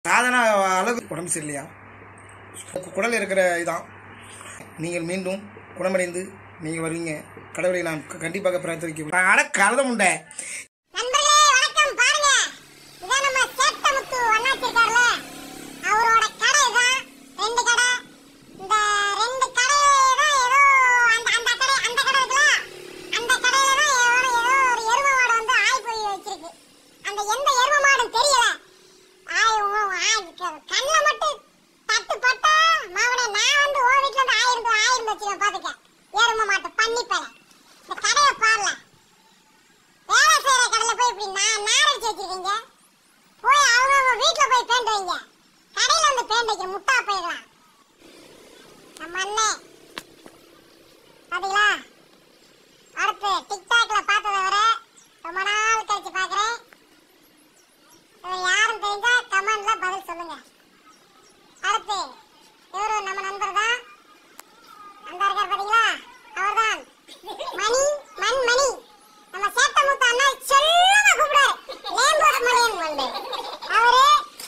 சாதன அளவு உடம்பு சரியில்லையா குடல் இருக்கிற இதான் நீங்கள் மீண்டும் குணமடைந்து நீங்கள் வருவீங்க கடவுளை நான் கண்டிப்பாக பிரார்த்தனைக்கு அட கலத உண்டை நண்பர்களே வணக்கம் பாருங்க இதான் நம்ம சேட்டமுத்து அண்ணாச்சி இருக்கார்ல அவரோட கடை தான் ரெண்டு கடை இந்த ரெண்டு கடை தான் ஏதோ அந்த அந்த கடை அந்த கடை இருக்குல்ல அந்த கடையில தான் ஏதோ ஏதோ ஒரு எரும மாடு வந்து ஆய் போய் வச்சிருக்கு அந்த எந்த எரும மாடும் தெரியல ஆய் உ- ஆய் கண்ணுல மட்டும் தட்டு பட்டா மாவனே நான் வந்து ஓ வீட்டுல இருந்து ஆயிரம் ஆயிரம் வச்சிருக்கேன் பாத்துக்க எரும மாட்டை பண்ணி பேர இந்த கடையை பாருல வேலை செய்யற கடையில போய் இப்படி நான் நாரடிச்சு வச்சிருக்கீங்க போய் அவங்க அவங்க வீட்டுல போய் பேண்ட் வைங்க கடையில வந்து பேண்ட் வைக்கிற முட்டா போயிடலாம் நம்ம அண்ணன் பாத்தீங்களா அடுத்து டிக்டாக்ல பார்த்ததை விட ரொம்ப நாள் கழிச்சு பாக்குறேன் இவர் யாரும் தெரிஞ்சா கமெண்ட்ல பதில் சொல்லுங்க அடுத்து இவரு நம்ம நண்பர் தான் அந்த இருக்கார் பாத்தீங்களா அவர்தான் மணி மண் மணி நம்ம சேட்டமுத்து அண்ணா செல்லமா கூப்பிடுறாரு லேம்போஸ் மணியன் வந்து அவரு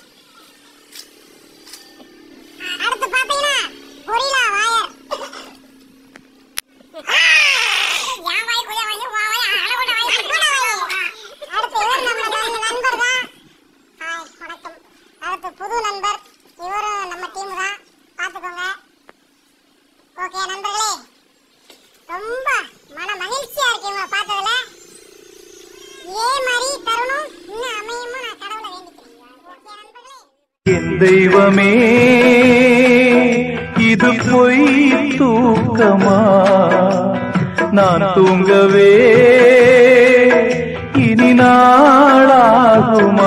அடுத்து பாத்தீங்கன்னா கொரிலா வாயர் என் வாய் குளிய வாய் வா வாய் அழகோட வாய் அழகோட வாய் அடுத்து இவர் நம்ம நம்ம நண்பர் தான் ஹாய் வணக்கம் அடுத்து புது நண்பர் இவரும் நம்ம டீம் தான் பாத்துக்கோங்க ஓகே நண்பர்களே ரொம்ப மன மகிழ்ச்சியா இருக்கு இவங்க பார்த்ததுல இதே மாதிரி தருணம் இன்னும் அமையுமா நான் கடவுளை வேண்டிக்கிறேன் ஓகே நண்பர்களே என் தெய்வமே இது பொய் தூக்கமா நான் தூங்கவே இனி நாளாகுமா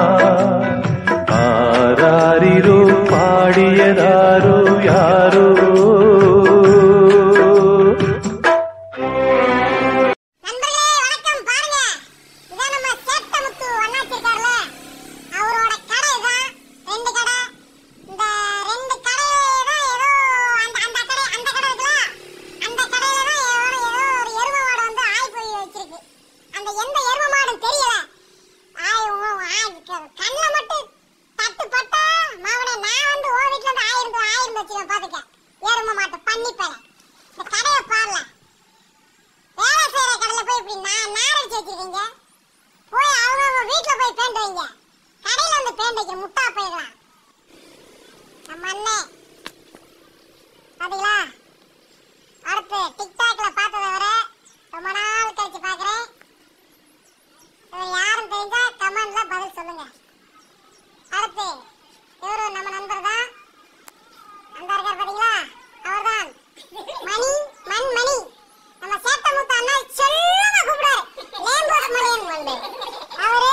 ஆராரிரோ பாடியதாரோ யாரோ நண்பர்களே வணக்கம் பாருங்க இதான் நம்ம சேட்டமுத்து அண்ணாச்சி இருக்கார்ல அவரோட கடை தான் ரெண்டு கடை இந்த ரெண்டு கடை தான் ஏதோ அந்த அந்த கடை அந்த கடை இருக்குல்ல அந்த கடையில தான் ஏதோ ஏதோ ஒரு எரும மாடு வந்து ஆய் போய் வச்சிருக்கு அந்த எந்த எரும மாடும் தெரியல ஆய் உ- ஆய் கண்ணுல மட்டும் தட்டு பட்டா மாவனே நான் வந்து ஓ வீட்டுல இருந்து ஆயிரம் ஆயிரம் வச்சிருக்கேன் பாத்துக்க எரும மாட்டை பண்ணி பேர இந்த கடையை பாருல வேலை செய்யற கடையில போய் இப்படி நான் நாரடிச்சு வச்சிருக்கீங்க போய் அவங்க அவங்க வீட்டுல போய் பேண்ட் வைங்க கடையில வந்து பேண்ட் வைக்கிற முட்டா போயிடலாம் நம்ம அண்ணன் பாத்தீங்களா அடுத்து டிக்டாக்ல பார்த்ததை விட ரொம்ப நாள் கழிச்சு பாக்குறேன் இவர் யாரும் தெரிஞ்சா கமெண்ட்ல பதில் சொல்லுங்க அடுத்து இவரு நம்ம நண்பர் தான் அந்த இருக்கார் பாத்தீங்களா அவர்தான் மணி மண் மணி நம்ம சேட்டமுத்து அண்ணா செல்லமா கூப்பிடுறாரு லேம்போஸ் மணியன் வந்து அவரு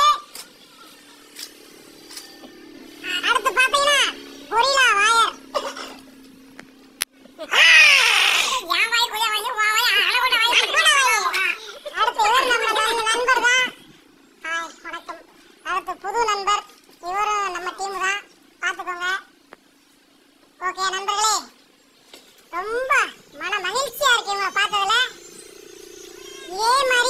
அடுத்து பாத்தீங்கன்னா கொரிலா வாயர் என் வாய் குளிய வாய் வா வாய் அழகோட வாய் அழகோட வாய் அடுத்து இவர் நம்ம நம்ம நண்பர் தான் ஹாய் வணக்கம் அடுத்து புது நண்பர் இவரும் நம்ம டீம் தான் பாத்துக்கோங்க ஓகே நண்பர்களே ரொம்ப மன மகிழ்ச்சியா இருக்கு இவங்க பார்த்ததுல இதே மாதிரி